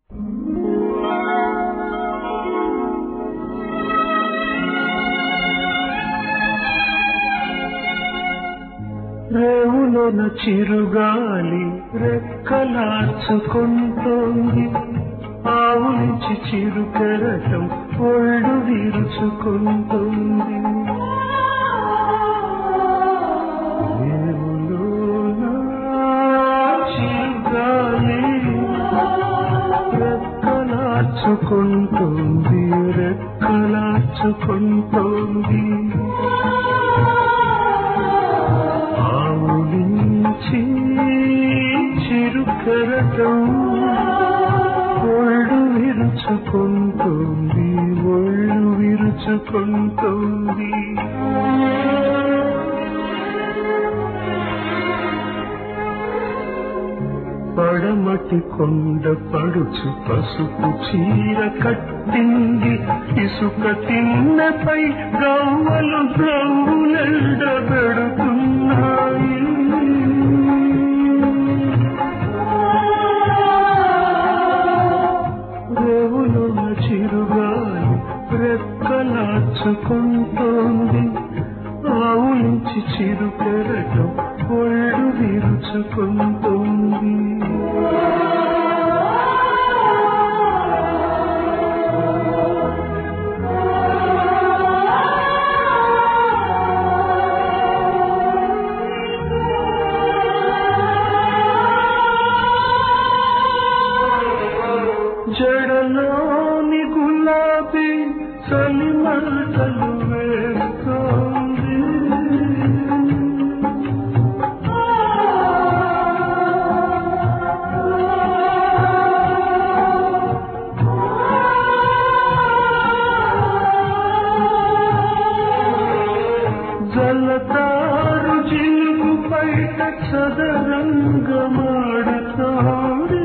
రేవులోన చిరుగాలి రెక్కలార్చుకుంటోంది ఆవు నుంచి చిరు కెరటం ఒళ్ళు విరుచుకుంటుంది రేవులోన చిరుగాలి రెక్కలార్చుకుంటుంది రెక్కలార్చుకుంటుంది ఆవులించి చిరుకరటం ఒళ్ళు విరుచుకుంటుంది ఒళ్ళు విరుచుకుంటుంది పడమటి కొండ పడుచు పసుపు చీర కట్టింది ఇసుక తిన్నపై గవ్వలు గవ్వులెండ పెడుతున్నాయి రేవులున్న చిరుగాలి రెక్కలాచుకుంటోంది ఆవు నుంచి చిరు పెరటం ఒళ్ళు విరుచుకుంటుంది జడలోని గులాబీ చలిమంటలు వేస్తోంది జలతారు జిలుగు బయట చదరంగమాడుతోంది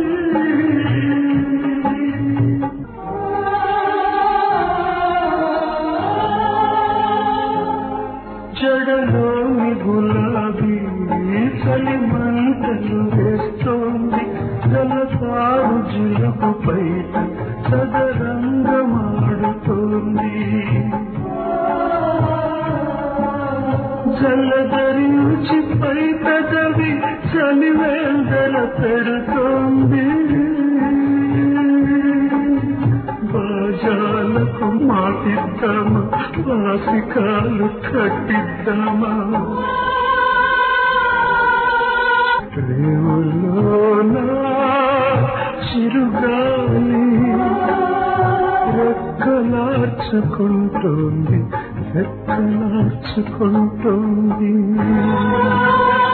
జడలోని గులాబీ చలి మంటలు వేస్తోంది జలతారు జిలుగు బయట చదరంగమాడుతోంది జలధరించి పై పెదవి చలి వేందల పెడుతోంది బాజాలకు మాటిద్దామా వాసికాలు కట్టిద్దామా రేవులోనా చిరుగాలి రెక్కలార్చుకుంటోంది రెక్కలార్చుకుంటోంది